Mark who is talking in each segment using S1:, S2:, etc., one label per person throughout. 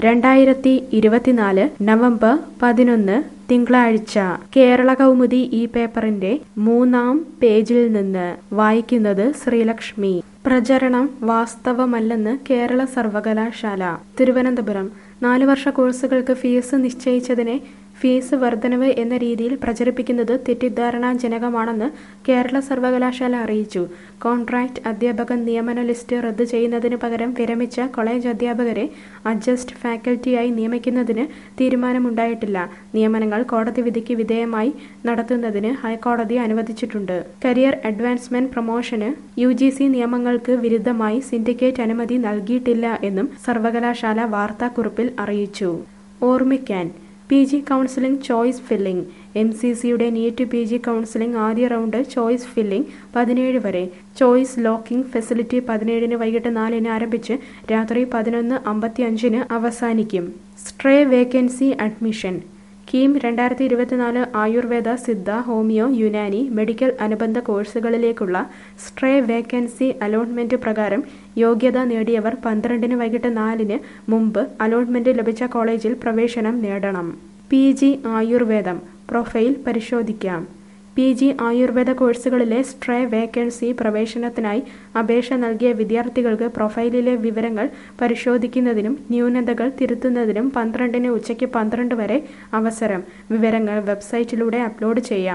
S1: രണ്ടായിരത്തി ഇരുപത്തിനാല് നവംബർ പതിനൊന്ന് തിങ്കളാഴ്ച കേരള കൗമുദി ഈ പേപ്പറിന്റെ മൂന്നാം പേജിൽ നിന്ന് വായിക്കുന്നത് ശ്രീലക്ഷ്മി പ്രചരണം വാസ്തവമല്ലെന്ന് കേരള സർവകലാശാല തിരുവനന്തപുരം നാല് വർഷ കോഴ്സുകൾക്ക് ഫീസ് നിശ്ചയിച്ചതിനെ ഫീസ് വർധനവ് എന്ന രീതിയിൽ പ്രചരിപ്പിക്കുന്നത് തെറ്റിദ്ധാരണാജനകമാണെന്ന് കേരള സർവകലാശാല അറിയിച്ചു കോൺട്രാക്ട് അധ്യാപക നിയമന ലിസ്റ്റ് റദ്ദു ചെയ്യുന്നതിന് പകരം വിരമിച്ച കോളേജ് അധ്യാപകരെ അഡ്ജസ്റ്റ് ഫാക്കൽറ്റിയായി നിയമിക്കുന്നതിന് തീരുമാനമുണ്ടായിട്ടില്ല നിയമനങ്ങൾ കോടതി വിധിക്ക് വിധേയമായി നടത്തുന്നതിന് ഹൈക്കോടതി അനുവദിച്ചിട്ടുണ്ട് കരിയർ അഡ്വാൻസ്മെന്റ് പ്രൊമോഷന് യു ജി സി നിയമങ്ങൾക്ക് വിരുദ്ധമായി സിൻഡിക്കേറ്റ് അനുമതി നൽകിയിട്ടില്ല എന്നും സർവകലാശാല വാർത്താക്കുറിപ്പിൽ അറിയിച്ചു ഓർമ്മിക്കാൻ P G counselling choice filling M C സിയുടെ നീറ്റ് പി ജി കൗൺസിലിംഗ് ആദ്യ റൗണ്ട് ചോയ്സ് ഫില്ലിംഗ് പതിനേഴ് വരെ ചോയ്സ് ലോക്കിംഗ് ഫെസിലിറ്റി പതിനേഴിന് വൈകിട്ട് നാലിന് ആരംഭിച്ച് രാത്രി പതിനൊന്ന് അമ്പത്തി അഞ്ചിന് അവസാനിക്കും സ്ട്രേ വേക്കൻസി അഡ്മിഷൻ കീം രണ്ടായിരത്തി ഇരുപത്തിനാല് ആയുർവേദ സിദ്ധ ഹോമിയോ യുനാനി മെഡിക്കൽ അനുബന്ധ കോഴ്സുകളിലേക്കുള്ള സ്ട്രേ വേക്കൻസി അലോട്ട്മെന്റ് പ്രകാരം യോഗ്യത നേടിയവർ പന്ത്രണ്ടിന് വൈകിട്ട് നാലിന് മുമ്പ് അലോട്ട്മെന്റ് ലഭിച്ച കോളേജിൽ പ്രവേശനം നേടണം പി ജി ആയുർവേദം പ്രൊഫൈൽ പരിശോധിക്കാം പി ജി ആയുർവേദ കോഴ്സുകളിലെ സ്ട്രേ വേക്കൻസി പ്രവേശനത്തിനായി അപേക്ഷ നൽകിയ വിദ്യാർത്ഥികൾക്ക് പ്രൊഫൈലിലെ വിവരങ്ങൾ പരിശോധിക്കുന്നതിനും ന്യൂനതകൾ തിരുത്തുന്നതിനും പന്ത്രണ്ടിന് ഉച്ചയ്ക്ക് പന്ത്രണ്ട് വരെ അവസരം വിവരങ്ങൾ വെബ്സൈറ്റിലൂടെ അപ്ലോഡ് ചെയ്യാം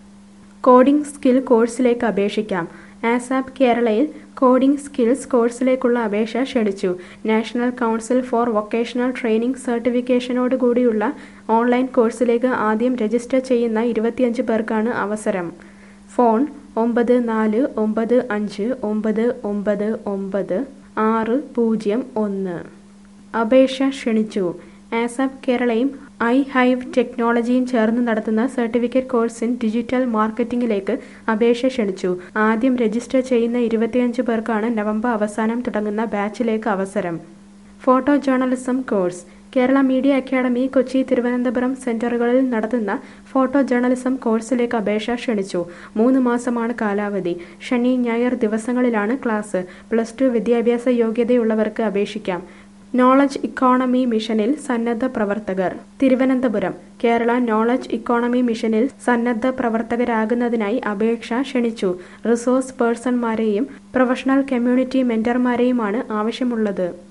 S1: കോഡിംഗ് സ്കിൽ കോഴ്സിലേക്ക് അപേക്ഷിക്കാം ആസാപ്പ് കേരളയിൽ കോഡിംഗ് സ്കിൽസ് കോഴ്സിലേക്കുള്ള അപേക്ഷ ക്ഷണിച്ചു national council for vocational training സർട്ടിഫിക്കേഷനോടുകൂടിയുള്ള ഓൺലൈൻ കോഴ്സിലേക്ക് ആദ്യം രജിസ്റ്റർ ചെയ്യുന്ന ഇരുപത്തിയഞ്ച് പേർക്കാണ് അവസരം ഫോൺ ഒമ്പത് നാല് ഒമ്പത് അഞ്ച് ഒമ്പത് ഒമ്പത് ഒമ്പത് ആറ് പൂജ്യം ഒന്ന് അപേക്ഷ ക്ഷണിച്ചു ആസാപ്പ് കേരളയും ഐ ഹൈവ് ടെക്നോളജിയും ചേർന്ന് നടത്തുന്ന സർട്ടിഫിക്കറ്റ് കോഴ്സ് ഇൻ ഡിജിറ്റൽ മാർക്കറ്റിംഗിലേക്ക് അപേക്ഷ ക്ഷണിച്ചു ആദ്യം രജിസ്റ്റർ ചെയ്യുന്ന ഇരുപത്തിയഞ്ച് പേർക്കാണ് നവംബർ അവസാനം തുടങ്ങുന്ന ബാച്ചിലേക്ക് അവസരം photo journalism course Kerala media academy Kochi Thiruvananthapuram സെന്ററുകളിൽ നടത്തുന്ന ഫോട്ടോ ജേർണലിസം കോഴ്സിലേക്ക് അപേക്ഷ ക്ഷണിച്ചു മൂന്ന് മാസമാണ് കാലാവധി ശനി ഞായർ ദിവസങ്ങളിലാണ് ക്ലാസ് പ്ലസ് ടു വിദ്യാഭ്യാസ യോഗ്യതയുള്ളവർക്ക് അപേക്ഷിക്കാം നോളജ് ഇക്കോണമി മിഷനിൽ സന്നദ്ധ പ്രവർത്തകർ തിരുവനന്തപുരം കേരള നോളജ് ഇക്കോണമി മിഷനിൽ സന്നദ്ധ പ്രവർത്തകരാകുന്നതിനായി അപേക്ഷ ക്ഷണിച്ചു റിസോഴ്സ് പേഴ്സൺമാരെയും പ്രൊഫഷണൽ കമ്മ്യൂണിറ്റി മെന്റർമാരെയുമാണ് ആവശ്യമുള്ളത്